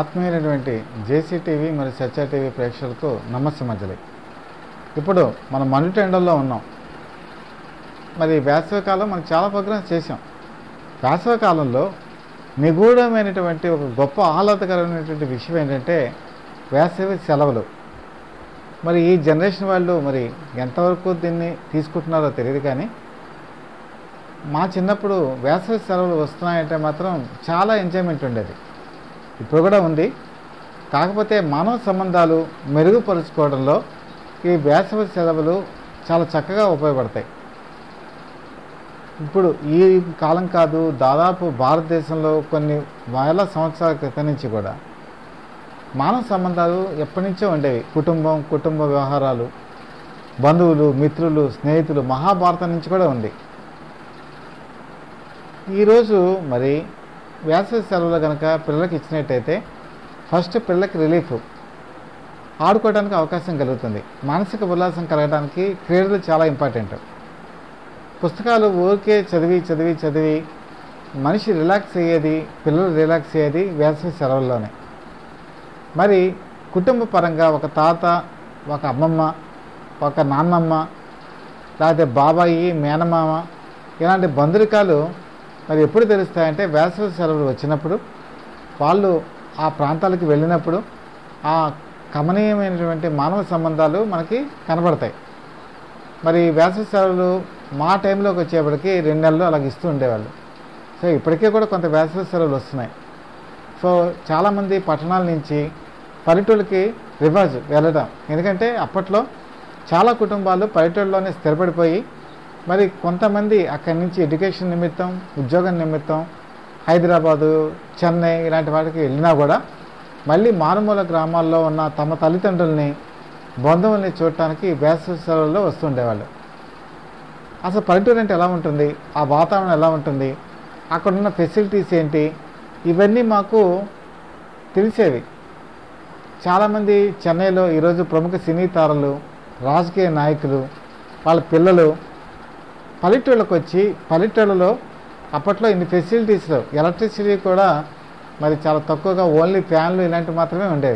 ఆత్మీయులైనటువంటి జేసీ TV మరియు సత్య TV ప్రేక్షకులకు నమస్తే మధ్యలో ఇప్పుడు మనం మండు ఎండల్లో ఉన్నాం మరి వేసవికాలం మనం చాలా ప్రోగ్రామ్స్ చేసాం వేసవికాలంలో నిగూఢమైనటువంటి ఒక గొప్ప ఆహ్లాదకరమైనటువంటి విషయం ఏంటంటే వేసవి సెలవులు మరి ఈ జనరేషన్ వాళ్ళు మరి ఎంతవరకు దీన్ని తీసుకుంటున్నారో తెలియదు కానీ మా చిన్నప్పుడు వేసవి సెలవులు వస్తున్నాయంటే మాత్రం చాలా ఎంజాయ్మెంట్ ఉండేది ఇప్పుడు కూడా ఉంది కాకపోతే మానవ సంబంధాలు మెరుగుపరుచుకోవడంలో ఈ వేసవి సెలవులు చాలా చక్కగా ఉపయోగపడతాయి ఇప్పుడు ఈ కాలం కాదు దాదాపు భారతదేశంలో కొన్ని వేల సంవత్సరాల క్రితం నుంచి కూడా మానవ సంబంధాలు ఎప్పటి నుంచో ఉండేవి కుటుంబం కుటుంబ వ్యవహారాలు బంధువులు మిత్రులు స్నేహితులు మహాభారతం నుంచి కూడా ఉంది ఈరోజు మరి వేసవి సెలవులు కనుక పిల్లలకి ఇచ్చినట్టయితే ఫస్ట్ పిల్లలకి రిలీఫ్ ఆడుకోవడానికి అవకాశం కలుగుతుంది మానసిక ఉల్లాసం కలగడానికి క్రీడలు చాలా ఇంపార్టెంట్ పుస్తకాలు ఊరికే చదివి చదివి చదివి మనిషి రిలాక్స్ అయ్యేది పిల్లలు రిలాక్స్ అయ్యేది వేసవి సెలవుల్లోనే మరి కుటుంబ పరంగా ఒక తాత ఒక అమ్మమ్మ ఒక నాన్నమ్మ లేకపోతే బాబాయి మేనమామ ఇలాంటి బంధురికాలు మరి ఎప్పుడు తెలుస్తాయంటే వేసవి సెలవులు వచ్చినప్పుడు వాళ్ళు ఆ ప్రాంతాలకు వెళ్ళినప్పుడు ఆ కమనీయమైనటువంటి మానవ సంబంధాలు మనకి కనబడతాయి మరి వేసవి సెలవులు మా టైంలోకి వచ్చేప్పటికి రెండు నెలలు అలాగ ఇస్తూ ఉండేవాళ్ళు సో ఇప్పటికీ కూడా కొంత వేసవి సెలవులు వస్తున్నాయి సో చాలామంది పట్టణాల నుంచి పల్లెటూళ్ళకి రివాజ్ వెళ్ళడం ఎందుకంటే అప్పట్లో చాలా కుటుంబాలు పల్లెటూళ్ళలోనే స్థిరపడిపోయి మరి కొంతమంది అక్కడి నుంచి ఎడ్యుకేషన్ నిమిత్తం ఉద్యోగం నిమిత్తం హైదరాబాదు చెన్నై ఇలాంటి వాటికి వెళ్ళినా కూడా మళ్ళీ మారుమూల గ్రామాల్లో ఉన్న తమ తల్లిదండ్రుల్ని బంధువుల్ని చూడటానికి వేసవి సెలవుల్లో వస్తుండేవాళ్ళు అసలు పల్లెటూరు అంటే ఎలా ఉంటుంది ఆ వాతావరణం ఎలా ఉంటుంది అక్కడ ఉన్న ఫెసిలిటీస్ ఏంటి ఇవన్నీ మాకు తెలిసేవి చాలామంది చెన్నైలో ఈరోజు ప్రముఖ సినీ తారలు రాజకీయ నాయకులు వాళ్ళ పిల్లలు పల్లెటూళ్ళకు వచ్చి పల్లెటూళ్ళలో అప్పట్లో ఇన్ని ఫెసిలిటీస్లో ఎలక్ట్రిసిటీ కూడా మరి చాలా తక్కువగా ఓన్లీ ఫ్యాన్లు ఇలాంటివి మాత్రమే ఉండేవి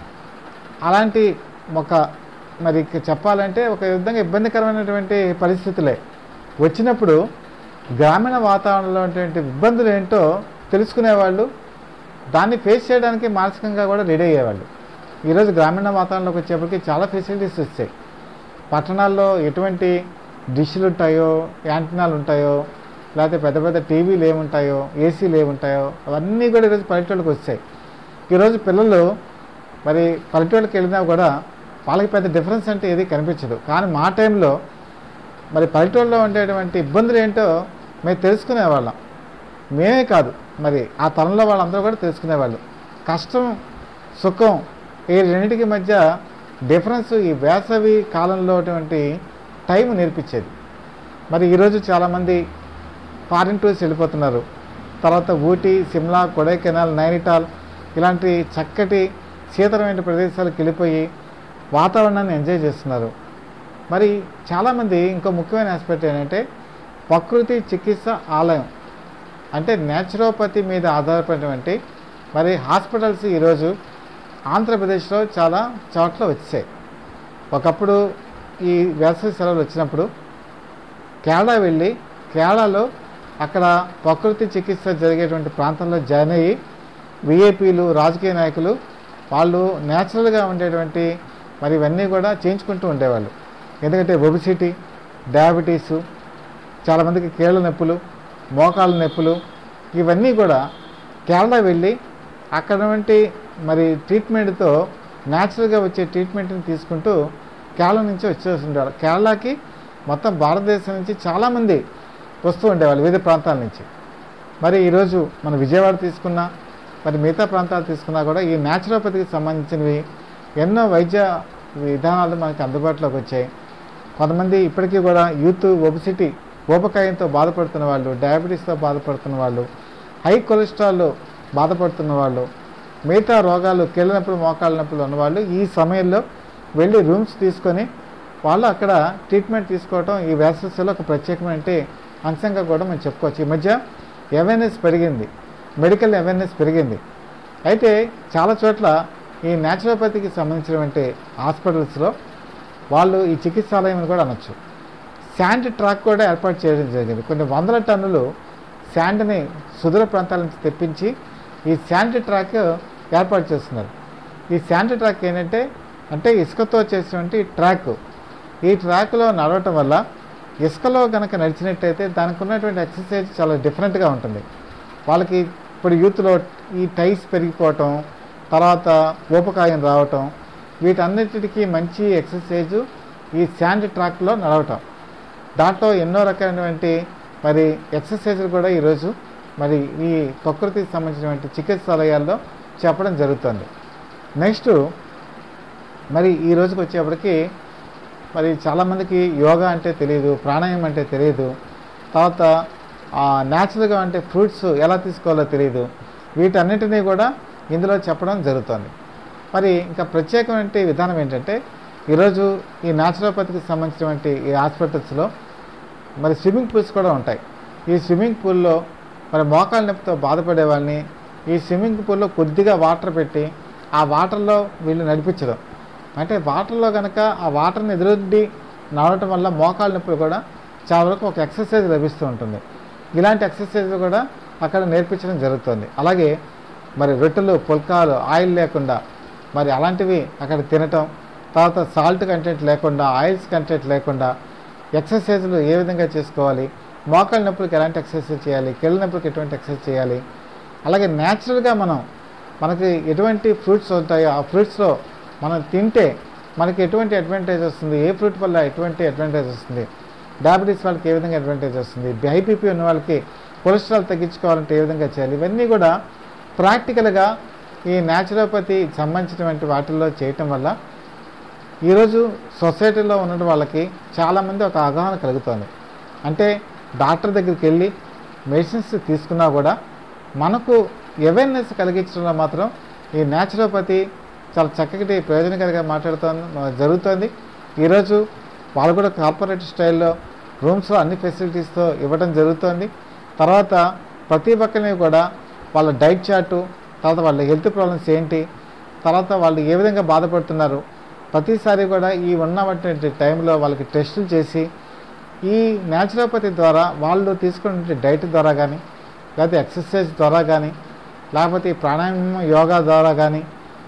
అలాంటి ఒక మరి ఇక చెప్పాలంటే ఒక విధంగా ఇబ్బందికరమైనటువంటి పరిస్థితులే వచ్చినప్పుడు గ్రామీణ వాతావరణంలో ఉన్నటువంటి ఇబ్బందులు ఏంటో తెలుసుకునేవాళ్ళు దాన్ని ఫేస్ చేయడానికి మానసికంగా కూడా రెడీ అయ్యేవాళ్ళు ఈరోజు గ్రామీణ వాతావరణంలోకి వచ్చేప్పటికి చాలా ఫెసిలిటీస్ వచ్చాయి పట్టణాల్లో ఎటువంటి డిష్లు ఉంటాయో యాంటీనాలు ఉంటాయో లేకపోతే పెద్ద పెద్ద టీవీలు ఏముంటాయో ఏసీలు ఏముంటాయో అవన్నీ కూడా ఈరోజు పల్లెటూళ్ళకి వచ్చాయి ఈరోజు పిల్లలు మరి పల్లెటూళ్ళకి వెళ్ళినా కూడా వాళ్ళకి పెద్ద డిఫరెన్స్ అంటే ఏది కనిపించదు కానీ మా టైంలో మరి పల్లెటూళ్ళలో ఉండేటువంటి ఇబ్బందులు ఏంటో మేము తెలుసుకునేవాళ్ళం మేమే కాదు మరి ఆ తరంలో వాళ్ళందరూ కూడా తెలుసుకునేవాళ్ళు కష్టం సుఖం ఈ రెండింటికి మధ్య డిఫరెన్స్ ఈ వేసవి కాలంలో అటువంటి టైం నేర్పించేది మరి ఈరోజు చాలామంది ఫారిన్ టూర్స్ వెళ్ళిపోతున్నారు తర్వాత ఊటీ సిమ్లా కొడైకెనాల్ నైనిటాల్ ఇలాంటి చక్కటి శీతలమైన ప్రదేశాలకు వెళ్ళిపోయి వాతావరణాన్ని ఎంజాయ్ చేస్తున్నారు మరి చాలామంది ఇంకో ముఖ్యమైన ఆస్పెక్ట్ ఏంటంటే ప్రకృతి చికిత్స ఆలయం అంటే నేచురోపతి మీద ఆధారపడినటువంటి మరి హాస్పిటల్స్ ఈరోజు ఆంధ్రప్రదేశ్లో చాలా చోట్ల వచ్చాయి ఒకప్పుడు ఈ వేసవి సెలవులు వచ్చినప్పుడు కేరళ వెళ్ళి కేరళలో అక్కడ ప్రకృతి చికిత్స జరిగేటువంటి ప్రాంతంలో జాయిన్ అయ్యి విఐపీలు రాజకీయ నాయకులు వాళ్ళు న్యాచురల్గా ఉండేటువంటి మరి ఇవన్నీ కూడా చేయించుకుంటూ ఉండేవాళ్ళు ఎందుకంటే ఒబిసిటీ డయాబెటీసు చాలామందికి కీళ్ళ నొప్పులు మోకాళ్ళ నొప్పులు ఇవన్నీ కూడా కేరళ వెళ్ళి అక్కడ వంటి మరి ట్రీట్మెంట్తో న్యాచురల్గా వచ్చే ట్రీట్మెంట్ని తీసుకుంటూ కేరళ నుంచి వచ్చేసి ఉండేవాళ్ళు కేరళకి మొత్తం భారతదేశం నుంచి చాలామంది వస్తూ ఉండేవాళ్ళు వివిధ ప్రాంతాల నుంచి మరి ఈరోజు మన విజయవాడ తీసుకున్నా మరి మిగతా ప్రాంతాలు తీసుకున్నా కూడా ఈ న్యాచురోపతికి సంబంధించినవి ఎన్నో వైద్య విధానాలు మనకి అందుబాటులోకి వచ్చాయి కొంతమంది ఇప్పటికీ కూడా యూత్ ఒబిసిటీ ఊపకాయంతో బాధపడుతున్న వాళ్ళు డయాబెటీస్తో బాధపడుతున్న వాళ్ళు హై కొలెస్ట్రాల్ బాధపడుతున్న వాళ్ళు మిగతా రోగాలు కీళ్ళ నొప్పులు మోకాళ్ళ నొప్పులు ఉన్నవాళ్ళు ఈ సమయంలో వెళ్ళి రూమ్స్ తీసుకొని వాళ్ళు అక్కడ ట్రీట్మెంట్ తీసుకోవడం ఈ వేసవిలో ఒక ప్రత్యేకమైన అంశంగా కూడా మనం చెప్పుకోవచ్చు ఈ మధ్య అవేర్నెస్ పెరిగింది మెడికల్ అవేర్నెస్ పెరిగింది అయితే చాలా చోట్ల ఈ న్యాచురోపతికి సంబంధించినటువంటి హాస్పిటల్స్లో వాళ్ళు ఈ చికిత్సాలయం అని కూడా అనొచ్చు శాండ్ ట్రాక్ కూడా ఏర్పాటు చేయడం జరిగింది కొన్ని వందల టన్నులు శాండ్ని సుదూర ప్రాంతాల నుంచి తెప్పించి ఈ శాండ్ ట్రాక్ ఏర్పాటు చేస్తున్నారు ఈ శాండ్ ట్రాక్ ఏంటంటే అంటే ఇసుకతో చేసినటువంటి ట్రాక్ ఈ ట్రాక్లో నడవటం వల్ల ఇసుకలో కనుక నడిచినట్టయితే దానికి ఉన్నటువంటి ఎక్సర్సైజ్ చాలా డిఫరెంట్గా ఉంటుంది వాళ్ళకి ఇప్పుడు యూత్లో ఈ టైస్ పెరిగిపోవటం తర్వాత ఊపకాయం రావటం వీటన్నిటికీ మంచి ఎక్సర్సైజు ఈ శాండ్ ట్రాక్లో నడవటం దాంట్లో ఎన్నో రకాలైనటువంటి మరి ఎక్సర్సైజులు కూడా ఈరోజు మరి ఈ ప్రకృతికి సంబంధించినటువంటి చికిత్సాలయాల్లో చెప్పడం జరుగుతుంది నెక్స్ట్ మరి ఈ రోజుకి వచ్చేప్పటికి మరి చాలామందికి యోగా అంటే తెలియదు ప్రాణాయామం అంటే తెలియదు తర్వాత న్యాచురల్గా అంటే ఫ్రూట్స్ ఎలా తీసుకోవాలో తెలియదు వీటన్నిటినీ కూడా ఇందులో చెప్పడం జరుగుతుంది మరి ఇంకా ప్రత్యేకమైన విధానం ఏంటంటే ఈరోజు ఈ న్యాచురోపతికి సంబంధించినటువంటి ఈ హాస్పిటల్స్లో మరి స్విమ్మింగ్ పూల్స్ కూడా ఉంటాయి ఈ స్విమ్మింగ్ పూల్లో మరి మోకాళ్ళ నొప్పితో బాధపడే వాళ్ళని ఈ స్విమ్మింగ్ పూల్లో కొద్దిగా వాటర్ పెట్టి ఆ వాటర్లో వీళ్ళు నడిపించడం అంటే వాటర్లో కనుక ఆ వాటర్ని ఎదురొడ్డి నడవటం వల్ల మోకాళ్ళ నొప్పులు కూడా చాలా వరకు ఒక ఎక్సర్సైజ్ లభిస్తూ ఉంటుంది ఇలాంటి ఎక్సర్సైజ్ కూడా అక్కడ నేర్పించడం జరుగుతుంది అలాగే మరి రొట్టెలు పుల్కాలు ఆయిల్ లేకుండా మరి అలాంటివి అక్కడ తినటం తర్వాత సాల్ట్ కంటెంట్ లేకుండా ఆయిల్స్ కంటెంట్ లేకుండా ఎక్సర్సైజులు ఏ విధంగా చేసుకోవాలి మోకాళ్ళ నొప్పులకి ఎలాంటి ఎక్సర్సైజ్ చేయాలి కీళ్ళ నొప్పులకి ఎటువంటి ఎక్సర్సైజ్ చేయాలి అలాగే న్యాచురల్గా మనం మనకి ఎటువంటి ఫ్రూట్స్ ఉంటాయో ఆ ఫ్రూట్స్లో మనం తింటే మనకి ఎటువంటి అడ్వాంటేజ్ వస్తుంది ఏ ఫ్రూట్ వల్ల ఎటువంటి అడ్వాంటేజ్ వస్తుంది డయాబెటీస్ వాళ్ళకి ఏ విధంగా అడ్వాంటేజ్ వస్తుంది హైపీపీ ఉన్న వాళ్ళకి కొలెస్ట్రాల్ తగ్గించుకోవాలంటే ఏ విధంగా చేయాలి ఇవన్నీ కూడా ప్రాక్టికల్గా ఈ న్యాచురోపతి సంబంధించినటువంటి వాటిల్లో చేయటం వల్ల ఈరోజు సొసైటీలో ఉన్న వాళ్ళకి చాలామంది ఒక అవగాహన కలుగుతుంది అంటే డాక్టర్ దగ్గరికి వెళ్ళి మెడిసిన్స్ తీసుకున్నా కూడా మనకు అవేర్నెస్ కలిగించడంలో మాత్రం ఈ న్యాచురోపతి చాలా చక్కటి ప్రయోజనకరంగా మాట్లాడుతోంది జరుగుతుంది ఈరోజు వాళ్ళు కూడా కార్పొరేట్ స్టైల్లో రూమ్స్లో అన్ని ఫెసిలిటీస్తో ఇవ్వడం జరుగుతుంది తర్వాత ప్రతి ఒక్కరిని కూడా వాళ్ళ డైట్ చార్టు తర్వాత వాళ్ళ హెల్త్ ప్రాబ్లమ్స్ ఏంటి తర్వాత వాళ్ళు ఏ విధంగా బాధపడుతున్నారు ప్రతిసారి కూడా ఈ ఉన్నటువంటి టైంలో వాళ్ళకి టెస్టులు చేసి ఈ న్యాచురోపతి ద్వారా వాళ్ళు తీసుకునే డైట్ ద్వారా కానీ లేకపోతే ఎక్సర్సైజ్ ద్వారా కానీ లేకపోతే ఈ ప్రాణాయామం యోగా ద్వారా కానీ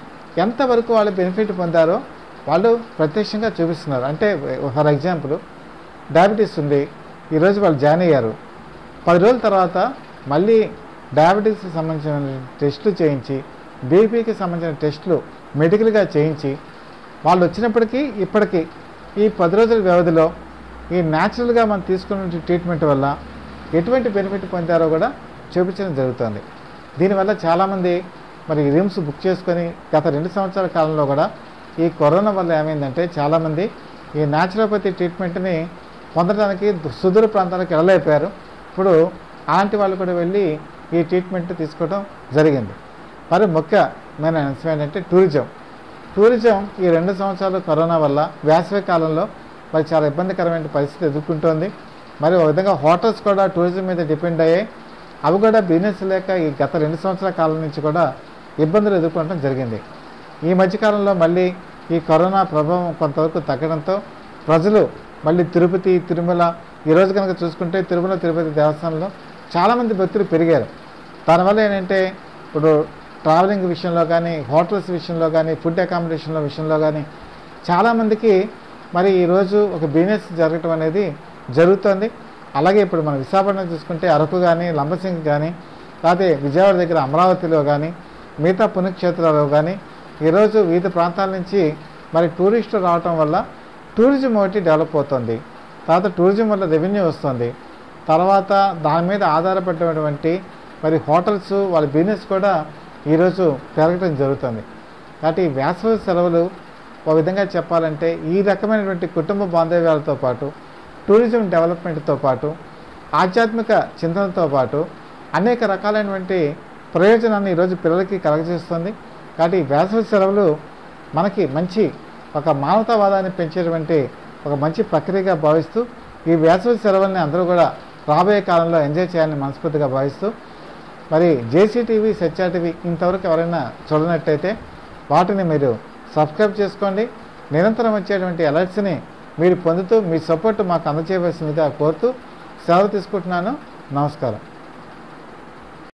ఎంతవరకు వాళ్ళు బెనిఫిట్ పొందారో వాళ్ళు ప్రత్యక్షంగా చూపిస్తున్నారు అంటే ఫర్ ఎగ్జాంపుల్ డయాబెటీస్ ఉంది ఈరోజు వాళ్ళు జాయిన్ అయ్యారు పది రోజుల తర్వాత మళ్ళీ డయాబెటీస్కి సంబంధించిన టెస్టులు చేయించి బీపీకి సంబంధించిన టెస్టులు మెడికల్గా చేయించి వాళ్ళు వచ్చినప్పటికీ ఇప్పటికీ ఈ పది రోజుల వ్యవధిలో ఈ న్యాచురల్గా మనం తీసుకున్న ట్రీట్మెంట్ వల్ల ఎటువంటి బెనిఫిట్ పొందారో కూడా చూపించడం జరుగుతుంది దీనివల్ల చాలామంది మరి రిమ్స్ బుక్ చేసుకొని గత రెండు సంవత్సరాల కాలంలో కూడా ఈ కరోనా వల్ల ఏమైందంటే చాలామంది ఈ న్యాచురోపతి ట్రీట్మెంట్ని పొందడానికి సుదూర ప్రాంతాలకు వెళ్ళలేకపోయారు ఇప్పుడు అలాంటి వాళ్ళు కూడా వెళ్ళి ఈ ట్రీట్మెంట్ తీసుకోవడం జరిగింది మరి ముఖ్యమైన అంశం ఏంటంటే టూరిజం టూరిజం ఈ రెండు సంవత్సరాలు కరోనా వల్ల వేసవి కాలంలో మరి చాలా ఇబ్బందికరమైన పరిస్థితి ఎదుర్కొంటోంది మరి ఒక విధంగా హోటల్స్ కూడా టూరిజం మీద డిపెండ్ అయ్యాయి అవి కూడా బిజినెస్ లేక ఈ గత రెండు సంవత్సరాల కాలం నుంచి కూడా ఇబ్బందులు ఎదుర్కొనడం జరిగింది ఈ మధ్యకాలంలో మళ్ళీ ఈ కరోనా ప్రభావం కొంతవరకు తగ్గడంతో ప్రజలు మళ్ళీ తిరుపతి తిరుమల ఈరోజు కనుక చూసుకుంటే తిరుమల తిరుపతి దేవస్థానంలో చాలామంది భక్తులు పెరిగారు దానివల్ల ఏంటంటే ఇప్పుడు ట్రావెలింగ్ విషయంలో కానీ హోటల్స్ విషయంలో కానీ ఫుడ్ అకామిడేషన్ల విషయంలో కానీ చాలామందికి మరి ఈరోజు ఒక బిజినెస్ జరగటం అనేది జరుగుతుంది అలాగే ఇప్పుడు మన విశాఖపట్నం చూసుకుంటే అరకు కానీ లంబసింగ్ కానీ లేకపోతే విజయవాడ దగ్గర అమరావతిలో కానీ మిగతా పుణ్యక్షేత్రాల్లో కానీ ఈరోజు వివిధ ప్రాంతాల నుంచి మరి టూరిస్టులు రావటం వల్ల టూరిజం ఒకటి డెవలప్ అవుతుంది తర్వాత టూరిజం వల్ల రెవెన్యూ వస్తుంది తర్వాత దాని మీద ఆధారపడినటువంటి మరి హోటల్స్ వాళ్ళ బిజినెస్ కూడా ఈరోజు పెరగడం జరుగుతుంది కాబట్టి ఈ వేసవి సెలవులు ఒక విధంగా చెప్పాలంటే ఈ రకమైనటువంటి కుటుంబ బాంధవ్యాలతో పాటు టూరిజం డెవలప్మెంట్తో పాటు ఆధ్యాత్మిక చింతనతో పాటు అనేక రకాలైనటువంటి ప్రయోజనాన్ని ఈరోజు పిల్లలకి కలగజేస్తుంది కాబట్టి ఈ వేసవి సెలవులు మనకి మంచి ఒక మానవతావాదాన్ని పెంచేటువంటి ఒక మంచి ప్రక్రియగా భావిస్తూ ఈ వేసవి సెలవుల్ని అందరూ కూడా రాబోయే కాలంలో ఎంజాయ్ చేయాలని మనస్ఫూర్తిగా భావిస్తూ మరి జేసీ టీవీ సత్యా టీవీ ఇంతవరకు ఎవరైనా చూడనట్టయితే వాటిని మీరు సబ్స్క్రైబ్ చేసుకోండి నిరంతరం వచ్చేటువంటి అలర్ట్స్ని మీరు పొందుతూ మీ సపోర్ట్ మాకు అందజేయవలసిందిగా కోరుతూ సెలవు తీసుకుంటున్నాను నమస్కారం